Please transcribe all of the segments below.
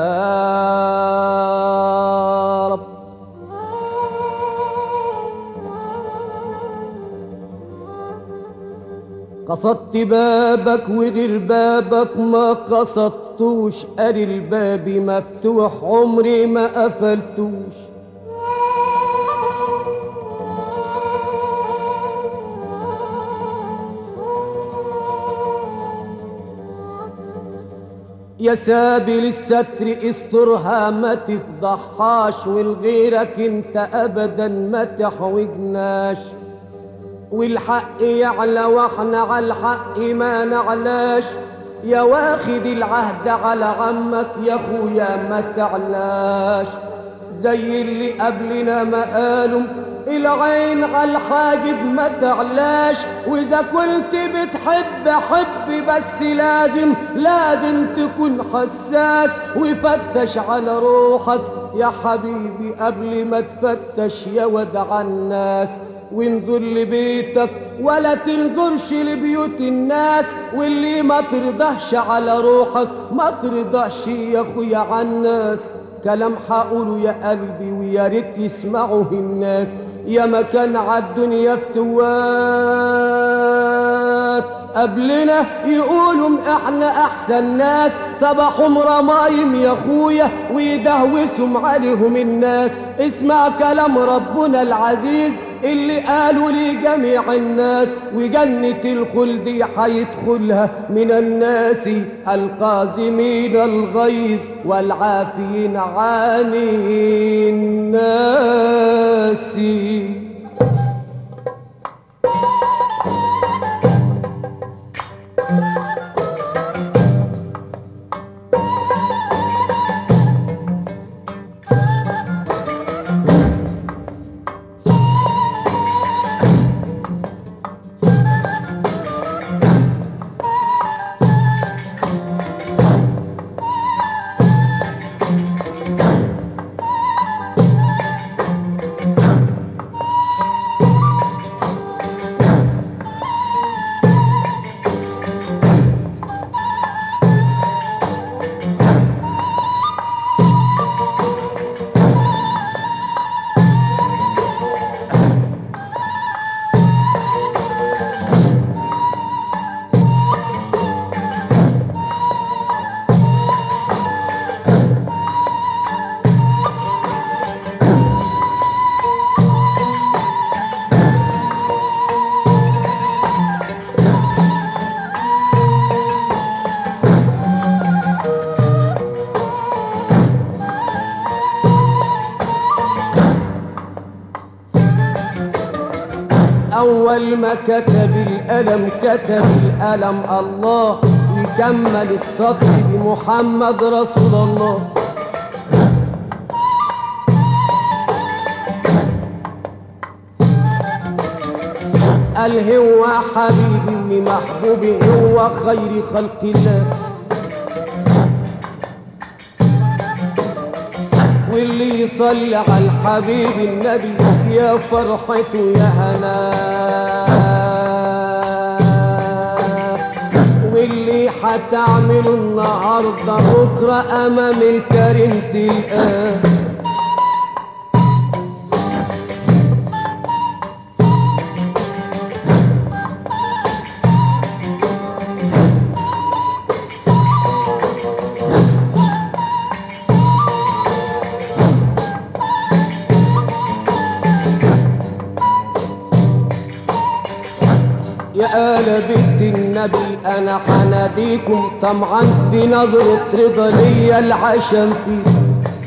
رب قصدت بابك وغير بابك ما قصدتوش قال الباب مفتوح عمري ما قفلتوش يا سابل الستر استرها ما تفضحهاش والغيرك انت ابدا ما تحوجناش والحق يعلى واحنا على الحق ما نعلاش يا واخد العهد على عمك يا اخويا ما تعلاش زي اللي قبلنا ما قالوا العين على الحاجب ما تعلاش واذا كنت بتحب حب بس لازم لازم تكون حساس وفتش على روحك يا حبيبي قبل ما تفتش يا ودع الناس وانظر لبيتك ولا تنظرش لبيوت الناس واللي ما ترضاش على روحك ما ترضاش يا اخويا على الناس كلام حقوله يا قلبي ويا ريت يسمعه الناس يا مكان عالدنيا فتوات قبلنا يقولوا احنا احسن ناس صباحهم رمايم يا اخويا ويدهوسهم عليهم الناس اسمع كلام ربنا العزيز اللي قالوا لجميع الناس وجنة الخلد حيدخلها من الناس القازمين الغيظ والعافين عن الناس أول ما كتب الألم كتب الألم الله ويكمل السطر بمحمد رسول الله قال هو حبيبي ومحبوبي هو خير خلق الله واللي يصلي على الحبيب النبي يا فرحته يا هنا واللي حتعمله النهارده بكره امام الكريم تلقاه يا آل بيت النبي أنا حناديكم طمعا في نظرة رضا ليا العشم فيكم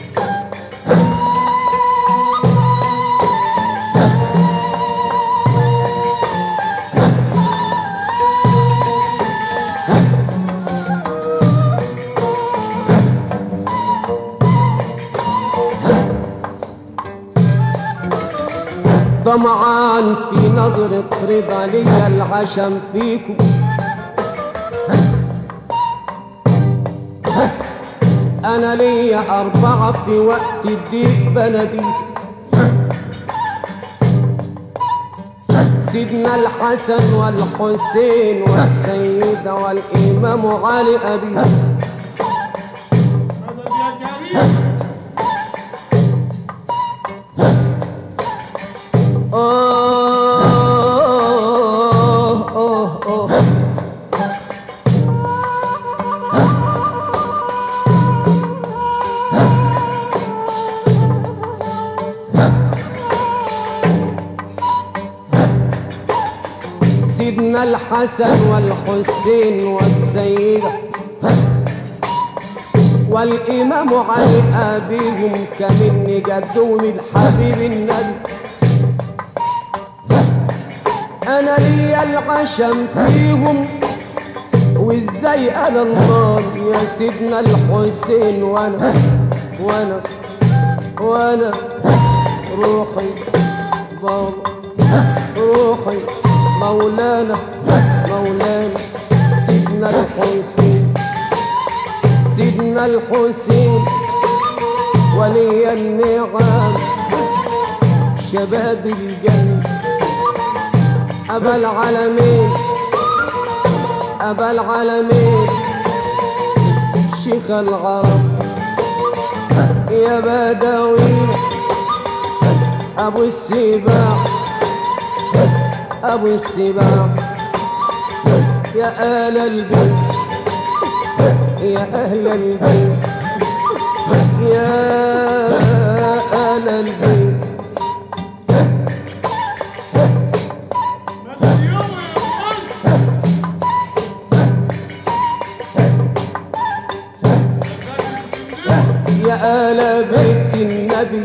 طمعان في نظرة رضا ليا العشم فيكم أنا ليا أربعة في وقت الضيق بلدي سيدنا الحسن والحسين والسيدة والإمام علي أبي مدد يا سيدنا الحسن والحسين والسيدة والإمام علي أبيهم كمني جدهم الحبيب النبي أنا ليا العشم فيهم وازاي انا النار يا سيدنا الحسين وانا وانا وانا روحي بابا روحي مولانا مولانا سيدنا الحسين سيدنا الحسين ولي النعم شباب الجنة أبا العالمين أبا العالمين شيخ العرب يا بدوي أبو السباع أبو السباع يا أهل البيت يا أهل البيت يا أهل البيت يا آل بيت النبي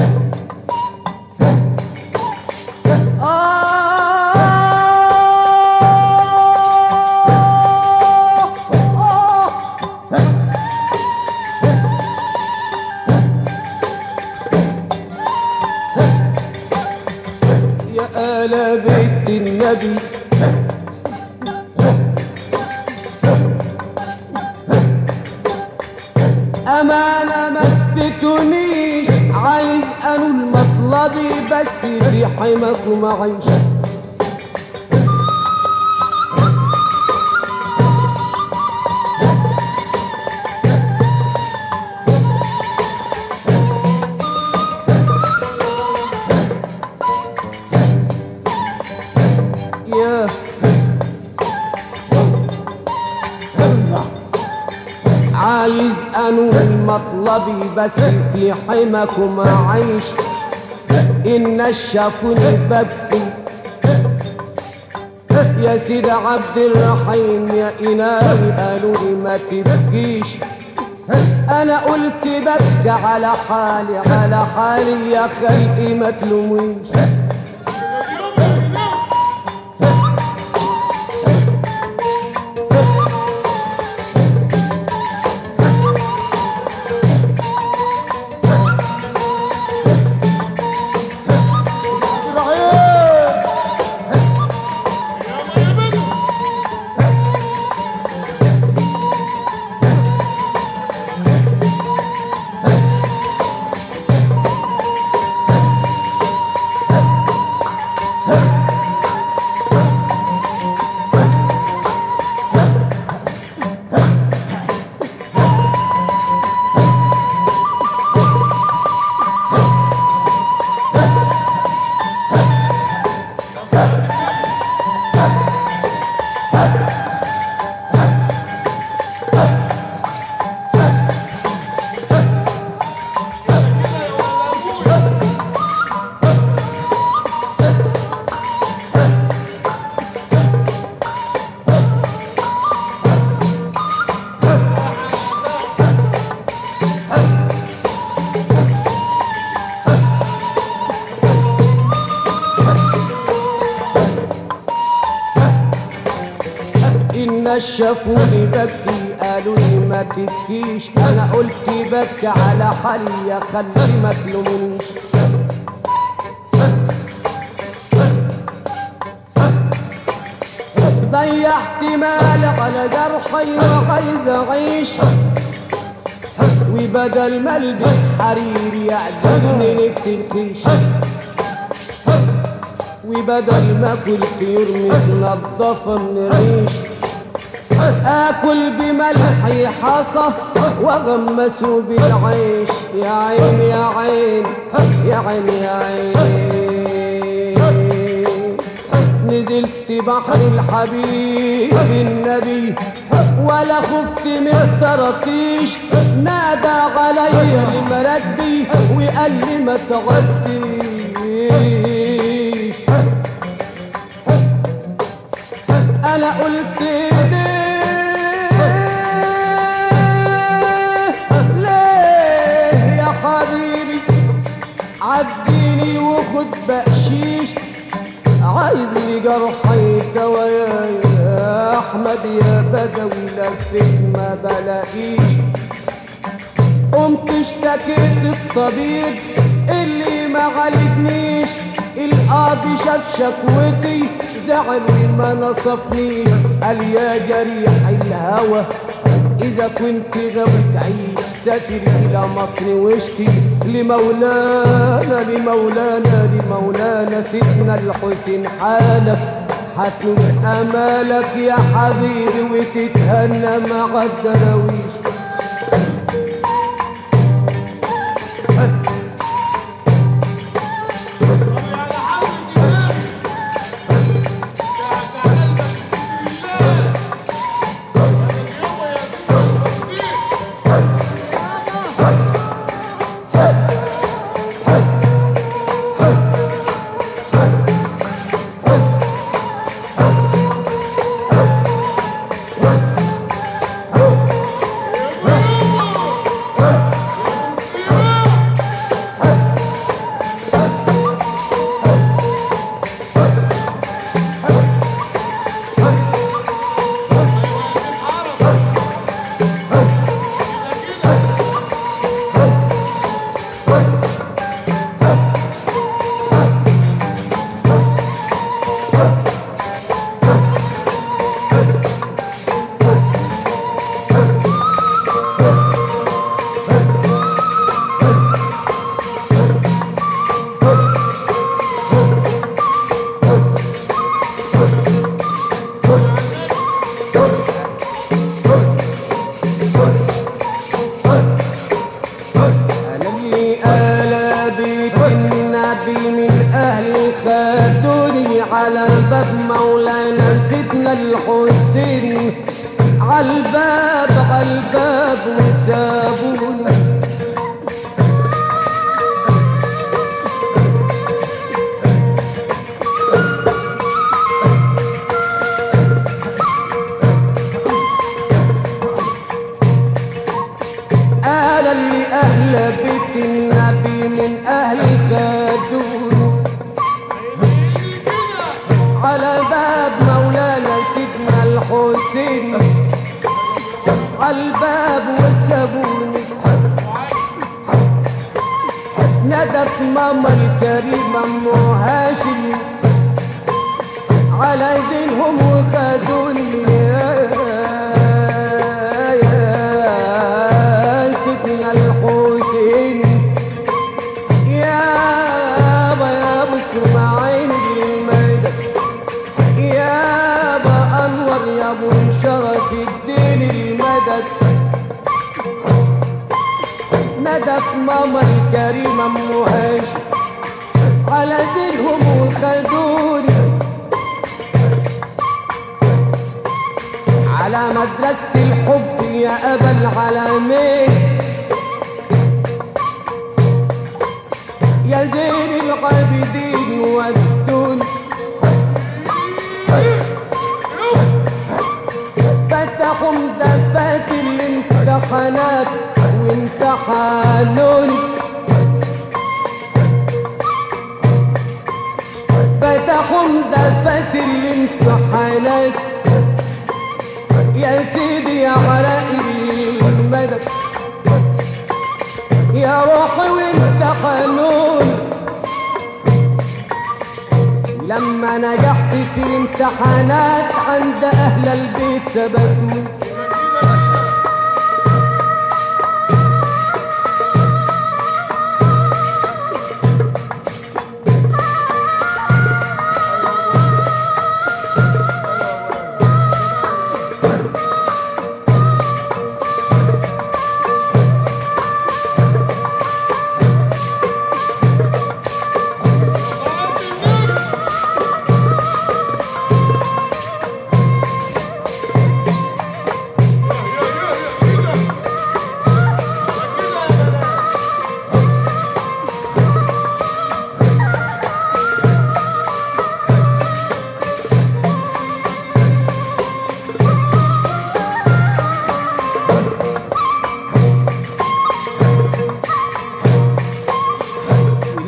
يا آل بيت النبي أمانة ما تفتنيش عايز أنول مطلبي بس في حماكم أعيش يا عايز انول مطلبي بس في حماكم اعيش ان شافوني ببكي يا سيد عبد الرحيم يا إلهي قالوا لي ما تبكيش انا قلت ببكي على حالي على حالي يا خلقي ما تلوميش الناس شافوني ببكي قالوا لي ما تبكيش انا قلت ببكي على حالي يا خلي ما تلومنيش ضيعت مالي على جرحي وعايز اعيش وبدل ما البس حرير يعجبني نفس الكيش وبدل ما اكل طيور متنضفه من ريش اكل بملحي حصى واغمسه بالعيش يا عين يا عين يا عين يا عين نزلت بحر الحبيب النبي ولا خفت من الطراطيش نادى علي المردي وقال لي ما تعديش انا قلت ليه ليه يا حبيبي عديني وخد بقشيش عايز لي جرحي دوايا يا احمد يا بدوي لفيت ما بلاقيش قمت اشتكيت الطبيب اللي ما عالجنيش القاضي شاف شكوتي زعل وما نصفنيش قال يا جريح الهوى اذا كنت غاوي تعيش سافر الى مصر واشكي لمولانا لمولانا لمولانا سيدنا الحسين حالك هتنول امالك يا حبيبي وتتهنى مع الدراويش أنا اللي آلا بيت النبي من أهل خدوني على باب مولانا سيدنا الحسين عالباب عالباب وسابوني أنا اللي أهل بيت النبي من أهل خدوني على باب مولانا سيدنا الحسين عالباب وسابوني ندت ماما الكريمة أم هاشم على زينهم وخدوني يا يا سيدنا الحسين يا ابا يا ابو اسماعيل المدد يا ابا انور يا ابو شرف الدين المدد ندت ماما الكريمة ام هاشم على دينهم وخدوني على مدرسة الحب يا أبا العالمين يا زين العابدين والدون فتحوا مدفات الامتحانات وامتحانوني فتحوا مدفات الامتحانات يا سيدي يا علاء المدد يا روحي وانت قانون لما نجحت في الامتحانات عند اهل البيت ثبتوا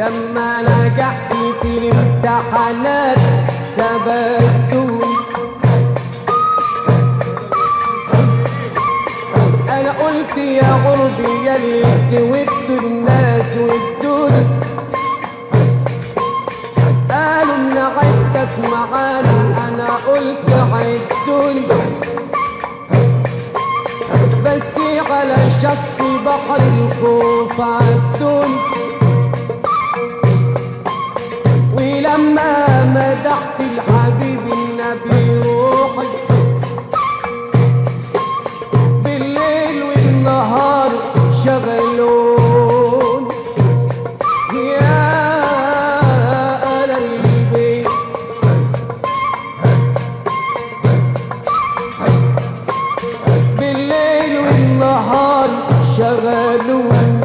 لما نجحت في الامتحانات سبقتوني انا قلت يا غربي يا اللي ودوا الناس ودوني قالوا ان عدتك معانا انا قلت عدوني بس على شط بحر الخوف عدوني ولما مدحت الحبيب النبي روحي بالليل والنهار شغلون يا أهل البيت بالليل والنهار شغلون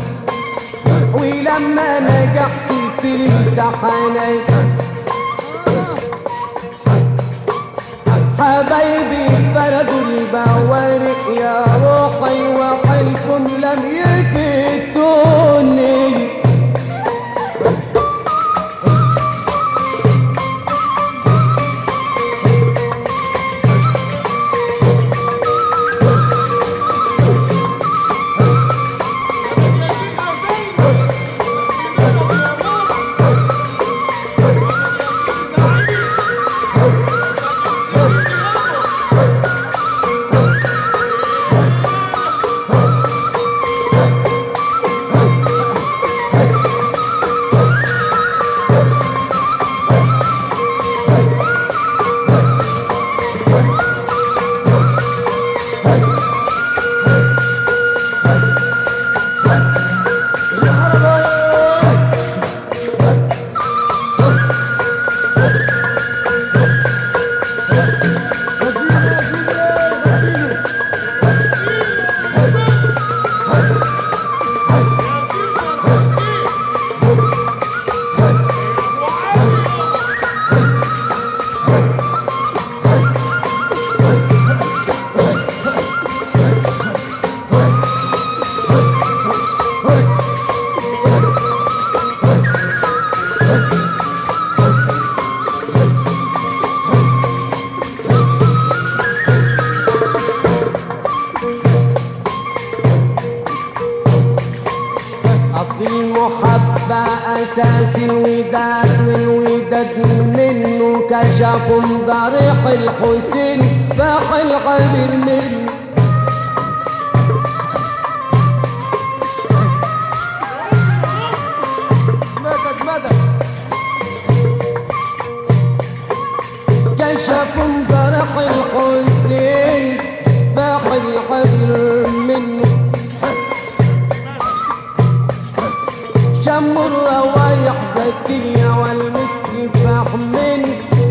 ولما نجحت في الامتحانات حبايبي بلدوا البوارق يا روحي وحلف لم يفتوني أصل المحبة أساس الوداد والوداد منه كشف ضريح الحسين فاح الغدر منه مدد مدد كشف ضريح الحسين فاح الغدر منه شم الروايح زكية والمسك فحمن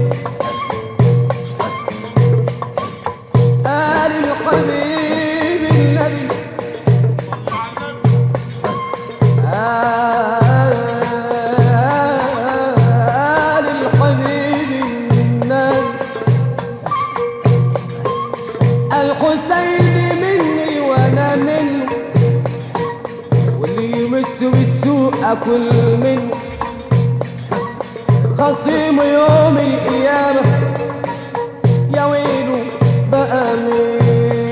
آل الحبيب النبي آل الحبيب النبي الحسين مني وانا منه واللي يمس بالسوء اكل منه خصيم يوم القيامة يا ويله بقى مين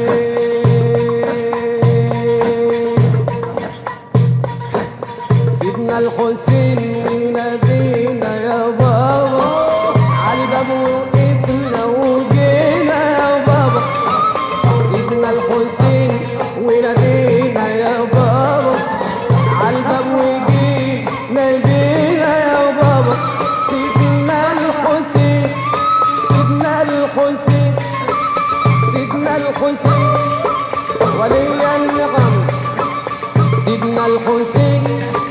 سيدنا الحسين ونادينا يا بابا عالباب وقفنا وجينا يا بابا سيدنا الحسين ونادينا يا بابا عالباب وجينا نادينا يا بابا سيدنا الحسين سيدنا الحسين سيدنا الحسين ولي النعم سيدنا الحسين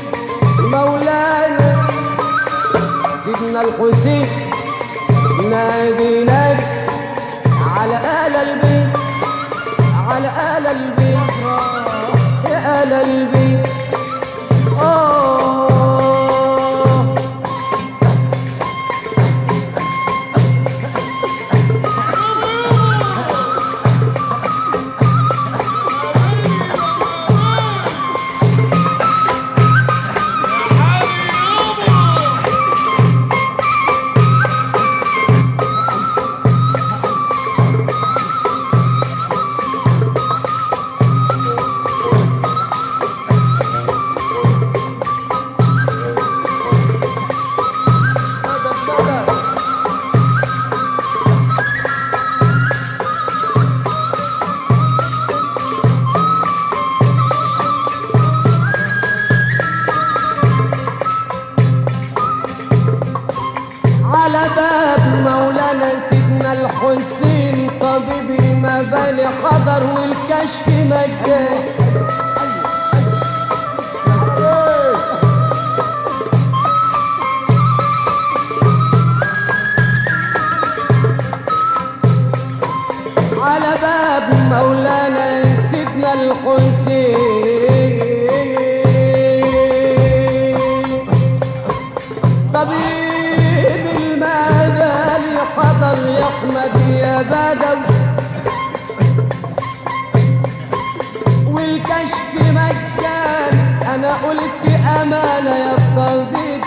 مولانا سيدنا الحسين نادي نادي على آل البيت على آل البيت يا آل البيت آه الحسين طبيب المبالي حضر والكشف مجاني على باب مولانا سيدنا الحسين طبيب المبالي حضر يا احمد يا بدوي والكشف مجان انا قلت امانه يا طبيب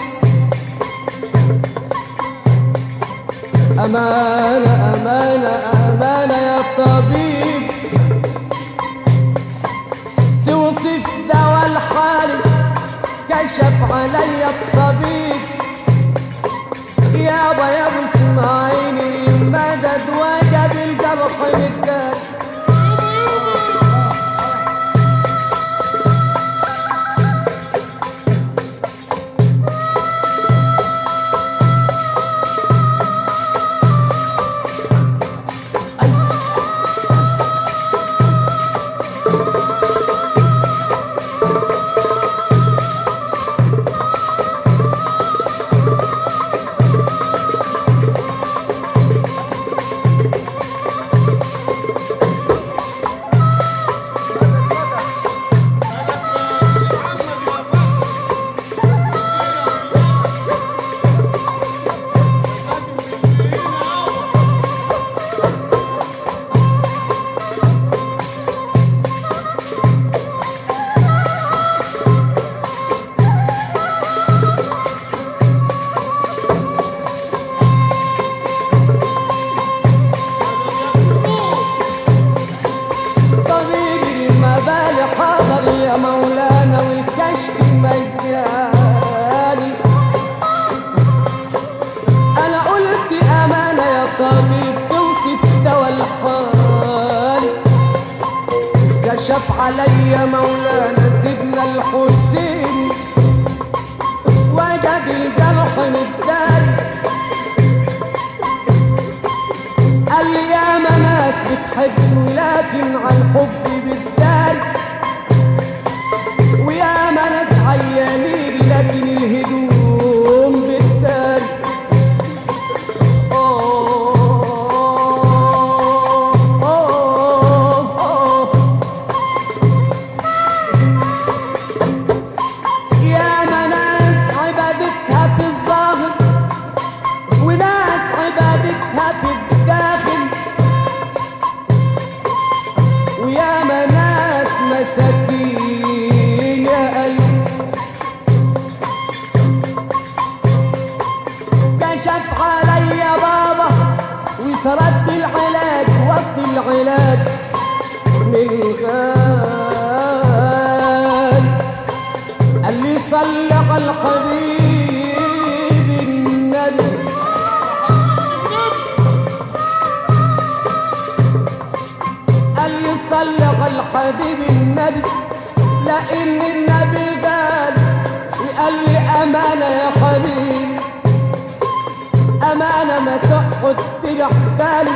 أمانة أمانة أمانة يا طبيب توصف دواء الحال كشف علي الطبيب يابا يا ابو اسماعيل المدد وجد الجرح بالدار طبيب المبالي حاضر يا مولانا والكشف مجاني انا قلت امانه يا طبيب توصف دواء الحال كشف علي مولانا سيدنا الحسين وجد الجرح متداري قال لي يا ناس بتحب ولكن على الحب بالدار ويا ناس عيانين لكن الهدوم بالدار أوه، أوه، أوه. يا ناس عبادتها في الظاهر وناس عبادتها في الداخل ويا ناس مساكين يا قلب كشف علي بابا وسرد العلاج وسط العلاج من الغال قال لي صل على الحبيب النبي قال لي صل على الحبيب النبي لان النبي قال وقال لي امانه يا حبيبي امانه ما تقعد في حالي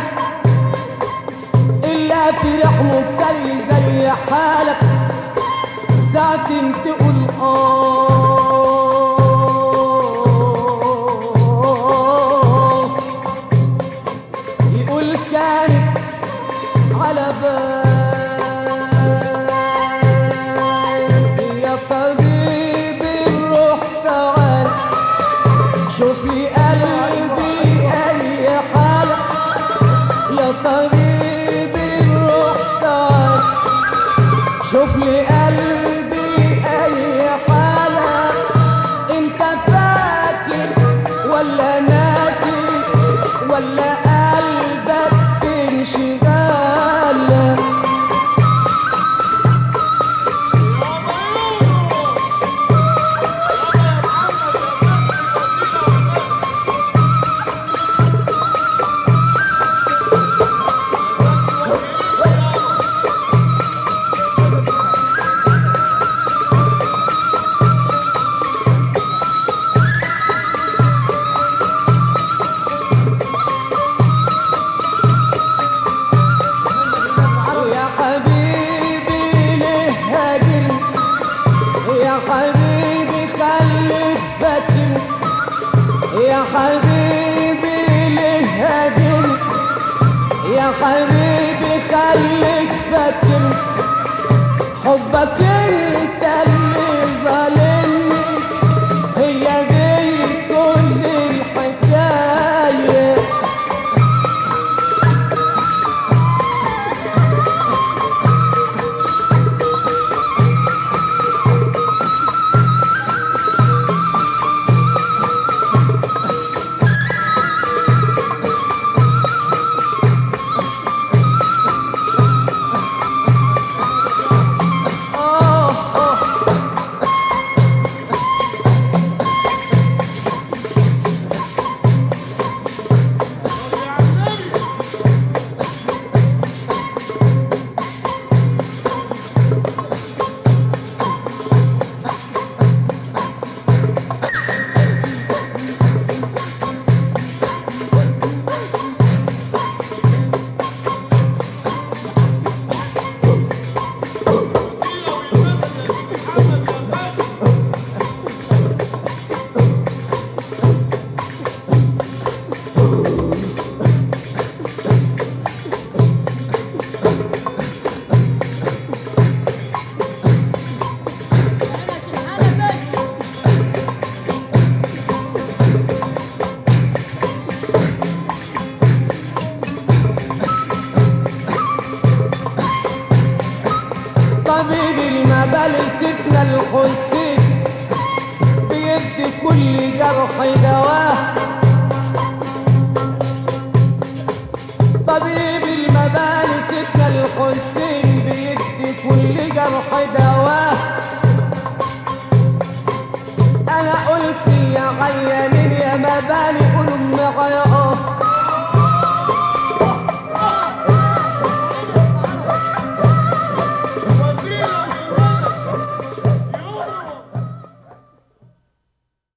الا في ريح مبتلي زي حالك ساعة تقول آه يقول كانت على بال يا طبيب الروح تعال شوف لي قلبي أي حالة يا طبيب الروح تعال شوف لي قلبي أي حالة خليك فاكر يا حبيبي ليه هاجر يا حبيبي خليك فاكر حبك انت اللي ظالمني هي دي كل الحكايه آه آه طبيب المبالي سيدنا الحسين بيدي كل جرح دواه